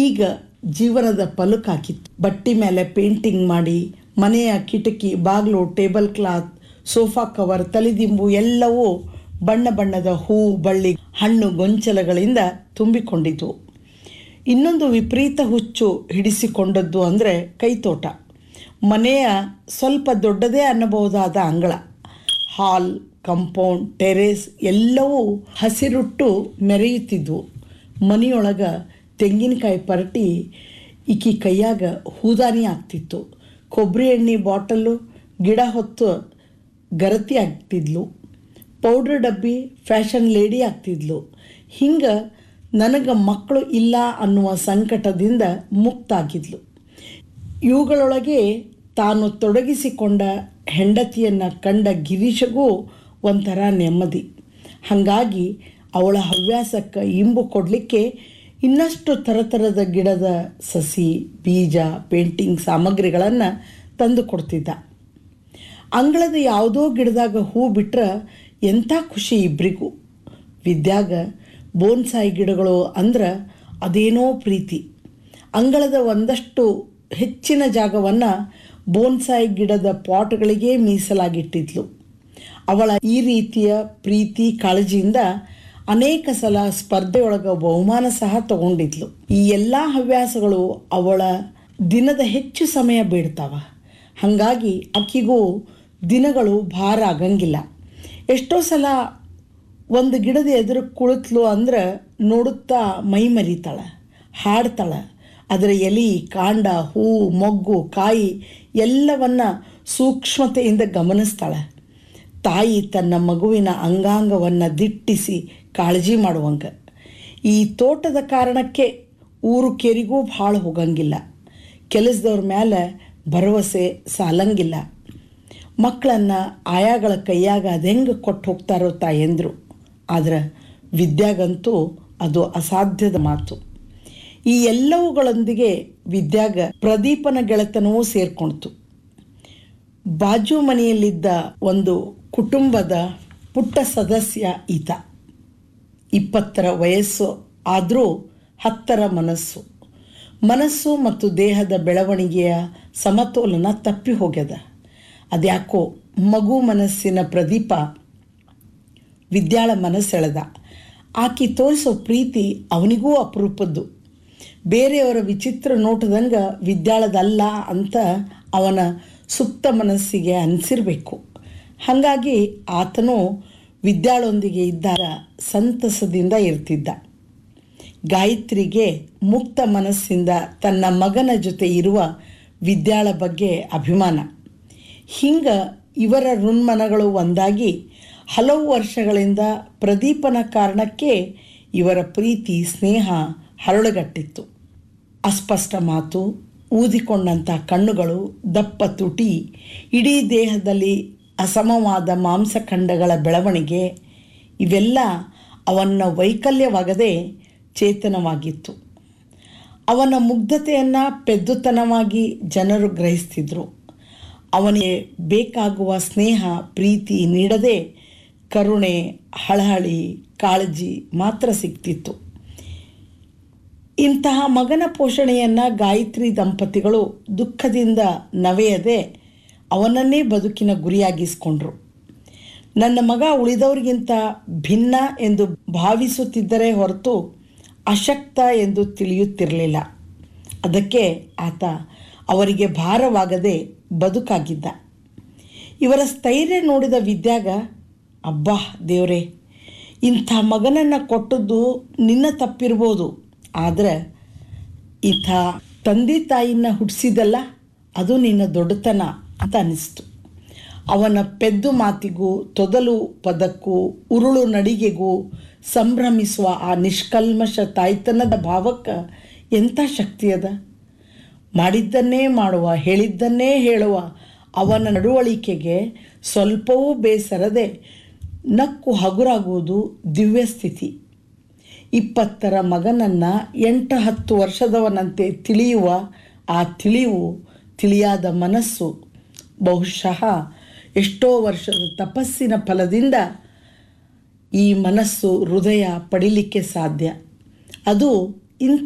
ಈಗ ಜೀವನದ ಪಲುಕಾಕಿತ್ತು ಬಟ್ಟಿ ಮೇಲೆ ಪೇಂಟಿಂಗ್ ಮಾಡಿ ಮನೆಯ ಕಿಟಕಿ ಬಾಗಿಲು ಟೇಬಲ್ ಕ್ಲಾತ್ ಸೋಫಾ ಕವರ್ ತಲೆದಿಂಬು ಎಲ್ಲವೂ ಬಣ್ಣ ಬಣ್ಣದ ಹೂ ಬಳ್ಳಿ ಹಣ್ಣು ಗೊಂಚಲಗಳಿಂದ ತುಂಬಿಕೊಂಡಿತು ಇನ್ನೊಂದು ವಿಪರೀತ ಹುಚ್ಚು ಹಿಡಿಸಿಕೊಂಡದ್ದು ಅಂದರೆ ಕೈತೋಟ ಮನೆಯ ಸ್ವಲ್ಪ ದೊಡ್ಡದೇ ಅನ್ನಬಹುದಾದ ಅಂಗಳ ಹಾಲ್ ಕಂಪೌಂಡ್ ಟೆರೇಸ್ ಎಲ್ಲವೂ ಹಸಿರುಟ್ಟು ಮೆರೆಯುತ್ತಿದ್ವು ಮನೆಯೊಳಗ ತೆಂಗಿನಕಾಯಿ ಪರಟಿ ಈಕಿ ಕೈಯಾಗ ಹೂದಾನಿ ಆಗ್ತಿತ್ತು ಕೊಬ್ಬರಿ ಎಣ್ಣೆ ಬಾಟಲು ಗಿಡ ಹೊತ್ತು ಗರತಿ ಆಗ್ತಿದ್ಲು ಪೌಡ್ರ್ ಡಬ್ಬಿ ಫ್ಯಾಷನ್ ಲೇಡಿ ಆಗ್ತಿದ್ಲು ಹಿಂಗೆ ನನಗೆ ಮಕ್ಕಳು ಇಲ್ಲ ಅನ್ನುವ ಸಂಕಟದಿಂದ ಮುಕ್ತಾಗಿದ್ಲು ಇವುಗಳೊಳಗೆ ತಾನು ತೊಡಗಿಸಿಕೊಂಡ ಹೆಂಡತಿಯನ್ನು ಕಂಡ ಗಿರೀಶಗೂ ಒಂಥರ ನೆಮ್ಮದಿ ಹಾಗಾಗಿ ಅವಳ ಹವ್ಯಾಸಕ್ಕೆ ಇಂಬು ಕೊಡಲಿಕ್ಕೆ ಇನ್ನಷ್ಟು ಥರಥರದ ಗಿಡದ ಸಸಿ ಬೀಜ ಪೇಂಟಿಂಗ್ ಸಾಮಗ್ರಿಗಳನ್ನು ತಂದು ಕೊಡ್ತಿದ್ದ ಅಂಗಳದ ಯಾವುದೋ ಗಿಡದಾಗ ಹೂ ಬಿಟ್ರೆ ಎಂಥ ಖುಷಿ ಇಬ್ಬರಿಗೂ ವಿದ್ಯಾಗ ಬೋನ್ಸಾಯಿ ಗಿಡಗಳು ಅಂದ್ರೆ ಅದೇನೋ ಪ್ರೀತಿ ಅಂಗಳದ ಒಂದಷ್ಟು ಹೆಚ್ಚಿನ ಜಾಗವನ್ನು ಬೋನ್ಸಾಯಿ ಗಿಡದ ಪಾಟ್ಗಳಿಗೆ ಮೀಸಲಾಗಿಟ್ಟಿದ್ಲು ಅವಳ ಈ ರೀತಿಯ ಪ್ರೀತಿ ಕಾಳಜಿಯಿಂದ ಅನೇಕ ಸಲ ಸ್ಪರ್ಧೆಯೊಳಗೆ ಬಹುಮಾನ ಸಹ ತಗೊಂಡಿದ್ಲು ಈ ಎಲ್ಲ ಹವ್ಯಾಸಗಳು ಅವಳ ದಿನದ ಹೆಚ್ಚು ಸಮಯ ಬೇಡ್ತಾವ ಹಾಗಾಗಿ ಆಕಿಗೂ ದಿನಗಳು ಭಾರ ಆಗಂಗಿಲ್ಲ ಎಷ್ಟೋ ಸಲ ಒಂದು ಗಿಡದ ಎದುರು ಕುಳಿತ್ಲು ಅಂದ್ರೆ ನೋಡುತ್ತಾ ಮೈ ಮರಿತಾಳೆ ಹಾಡ್ತಾಳೆ ಅದರ ಎಲೆ ಕಾಂಡ ಹೂ ಮೊಗ್ಗು ಕಾಯಿ ಎಲ್ಲವನ್ನ ಸೂಕ್ಷ್ಮತೆಯಿಂದ ಗಮನಿಸ್ತಾಳೆ ತಾಯಿ ತನ್ನ ಮಗುವಿನ ಅಂಗಾಂಗವನ್ನು ದಿಟ್ಟಿಸಿ ಕಾಳಜಿ ಮಾಡುವಂಗ ಈ ತೋಟದ ಕಾರಣಕ್ಕೆ ಊರು ಕೆರಿಗೂ ಭಾಳ ಹೋಗಂಗಿಲ್ಲ ಕೆಲಸದವ್ರ ಮೇಲೆ ಭರವಸೆ ಸಾಲಂಗಿಲ್ಲ ಮಕ್ಕಳನ್ನು ಆಯಾಗಳ ಕೈಯಾಗ ಅದೆಂಗೆ ಕೊಟ್ಟು ಹೋಗ್ತಾರೋ ತಾಯಂದರು ಆದ್ರೆ ವಿದ್ಯಾಗಂತೂ ಅದು ಅಸಾಧ್ಯದ ಮಾತು ಈ ಎಲ್ಲವುಗಳೊಂದಿಗೆ ವಿದ್ಯಾಗ ಪ್ರದೀಪನ ಗೆಳೆತನವೂ ಸೇರ್ಕೊಳ್ತು ಬಾಜು ಮನೆಯಲ್ಲಿದ್ದ ಒಂದು ಕುಟುಂಬದ ಪುಟ್ಟ ಸದಸ್ಯ ಈತ ಇಪ್ಪತ್ತರ ವಯಸ್ಸು ಆದರೂ ಹತ್ತರ ಮನಸ್ಸು ಮನಸ್ಸು ಮತ್ತು ದೇಹದ ಬೆಳವಣಿಗೆಯ ಸಮತೋಲನ ತಪ್ಪಿ ಹೋಗ್ಯದ ಅದ್ಯಾಕೋ ಮಗು ಮನಸ್ಸಿನ ಪ್ರದೀಪ ವಿದ್ಯಾಳ ಮನಸ್ಸೆಳೆದ ಆಕಿ ತೋರಿಸೋ ಪ್ರೀತಿ ಅವನಿಗೂ ಅಪರೂಪದ್ದು ಬೇರೆಯವರ ವಿಚಿತ್ರ ನೋಟದಂಗೆ ವಿದ್ಯಾಳದಲ್ಲ ಅಂತ ಅವನ ಸುಪ್ತ ಮನಸ್ಸಿಗೆ ಅನಿಸಿರಬೇಕು ಹಾಗಾಗಿ ಆತನು ವಿದ್ಯಾಳೊಂದಿಗೆ ಇದ್ದಾಗ ಸಂತಸದಿಂದ ಇರ್ತಿದ್ದ ಗಾಯತ್ರಿಗೆ ಮುಕ್ತ ಮನಸ್ಸಿಂದ ತನ್ನ ಮಗನ ಜೊತೆ ಇರುವ ವಿದ್ಯಾಳ ಬಗ್ಗೆ ಅಭಿಮಾನ ಹಿಂಗೆ ಇವರ ಋನ್ಮನಗಳು ಒಂದಾಗಿ ಹಲವು ವರ್ಷಗಳಿಂದ ಪ್ರದೀಪನ ಕಾರಣಕ್ಕೆ ಇವರ ಪ್ರೀತಿ ಸ್ನೇಹ ಹರಳುಗಟ್ಟಿತ್ತು ಅಸ್ಪಷ್ಟ ಮಾತು ಊದಿಕೊಂಡಂಥ ಕಣ್ಣುಗಳು ದಪ್ಪ ತುಟಿ ಇಡೀ ದೇಹದಲ್ಲಿ ಅಸಮವಾದ ಮಾಂಸಖಂಡಗಳ ಬೆಳವಣಿಗೆ ಇವೆಲ್ಲ ಅವನ ವೈಕಲ್ಯವಾಗದೆ ಚೇತನವಾಗಿತ್ತು ಅವನ ಮುಗ್ಧತೆಯನ್ನು ಪೆದ್ದುತನವಾಗಿ ಜನರು ಗ್ರಹಿಸ್ತಿದ್ರು ಅವನಿಗೆ ಬೇಕಾಗುವ ಸ್ನೇಹ ಪ್ರೀತಿ ನೀಡದೆ ಕರುಣೆ ಹಳಹಳಿ ಕಾಳಜಿ ಮಾತ್ರ ಸಿಗ್ತಿತ್ತು ಇಂತಹ ಮಗನ ಪೋಷಣೆಯನ್ನು ಗಾಯತ್ರಿ ದಂಪತಿಗಳು ದುಃಖದಿಂದ ನವೆಯದೆ ಅವನನ್ನೇ ಬದುಕಿನ ಗುರಿಯಾಗಿಸ್ಕೊಂಡ್ರು ನನ್ನ ಮಗ ಉಳಿದವರಿಗಿಂತ ಭಿನ್ನ ಎಂದು ಭಾವಿಸುತ್ತಿದ್ದರೆ ಹೊರತು ಅಶಕ್ತ ಎಂದು ತಿಳಿಯುತ್ತಿರಲಿಲ್ಲ ಅದಕ್ಕೆ ಆತ ಅವರಿಗೆ ಭಾರವಾಗದೆ ಬದುಕಾಗಿದ್ದ ಇವರ ಸ್ಥೈರ್ಯ ನೋಡಿದ ವಿದ್ಯಾಗ ಅಬ್ಬಾ ದೇವ್ರೆ ಇಂಥ ಮಗನನ್ನು ಕೊಟ್ಟದ್ದು ನಿನ್ನ ತಪ್ಪಿರ್ಬೋದು ಆದರೆ ಇಂಥ ತಂದೆ ತಾಯಿನ ಹುಟ್ಟಿಸಿದಲ್ಲ ಅದು ನಿನ್ನ ದೊಡ್ಡತನ ಅಂತ ಅನ್ನಿಸ್ತು ಅವನ ಪೆದ್ದು ಮಾತಿಗೂ ತೊದಲು ಪದಕ್ಕೂ ಉರುಳು ನಡಿಗೆಗೂ ಸಂಭ್ರಮಿಸುವ ಆ ನಿಷ್ಕಲ್ಮಶ ತಾಯ್ತನದ ಭಾವಕ್ಕೆ ಎಂಥ ಶಕ್ತಿ ಅದ ಮಾಡಿದ್ದನ್ನೇ ಮಾಡುವ ಹೇಳಿದ್ದನ್ನೇ ಹೇಳುವ ಅವನ ನಡವಳಿಕೆಗೆ ಸ್ವಲ್ಪವೂ ಬೇಸರದೆ ನಕ್ಕು ಹಗುರಾಗುವುದು ದಿವ್ಯ ಸ್ಥಿತಿ ಇಪ್ಪತ್ತರ ಮಗನನ್ನು ಎಂಟು ಹತ್ತು ವರ್ಷದವನಂತೆ ತಿಳಿಯುವ ಆ ತಿಳಿವು ತಿಳಿಯಾದ ಮನಸ್ಸು ಬಹುಶಃ ಎಷ್ಟೋ ವರ್ಷದ ತಪಸ್ಸಿನ ಫಲದಿಂದ ಈ ಮನಸ್ಸು ಹೃದಯ ಪಡಿಲಿಕ್ಕೆ ಸಾಧ್ಯ ಅದು ಇಂಥ